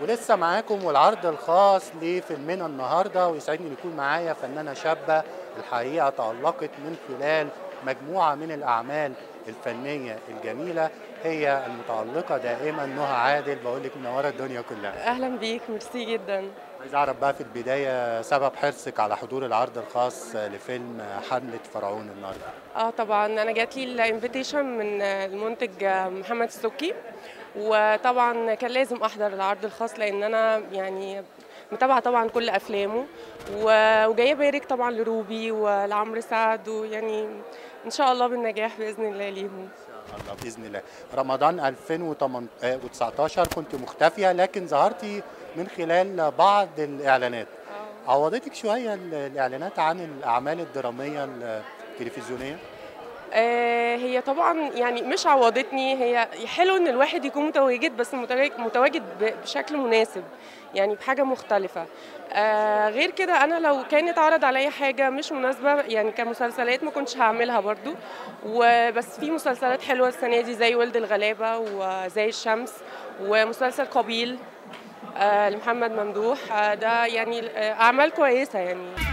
ولسه معاكم والعرض الخاص لفيلمنا النهارده ويسعدني ان يكون معايا فنانه شابه الحقيقه تالقت من خلال مجموعه من الاعمال الفنيه الجميله هي المتالقه دائما نهى عادل بقول لك منوره الدنيا كلها اهلا بيك ميرسي جدا عايز اعرف بقى في البدايه سبب حرصك على حضور العرض الخاص لفيلم حمله فرعون النهارده اه طبعا انا جات لي الانفيتيشن من المنتج محمد السكي وطبعا كان لازم احضر العرض الخاص لان انا يعني متابعه طبعا كل افلامه وجايه بارك طبعا لروبي ولعمرو سعد ويعني ان شاء الله بالنجاح باذن الله ليهم الله باذن الله رمضان 2019 كنت مختفيه لكن ظهرتي من خلال بعض الاعلانات عوضتك شويه الاعلانات عن الاعمال الدراميه التلفزيونيه آه هي طبعا يعني مش عوضتني هي حلو ان الواحد يكون متواجد بس متواجد بشكل مناسب يعني بحاجه مختلفه آه غير كده انا لو كان اتعرض عليا حاجه مش مناسبه يعني كمسلسلات ما كنتش هعملها برضو وبس في مسلسلات حلوه السنه دي زي ولد الغلابه وزي الشمس ومسلسل قبيل آه لمحمد ممدوح آه ده يعني اعمال كويسه يعني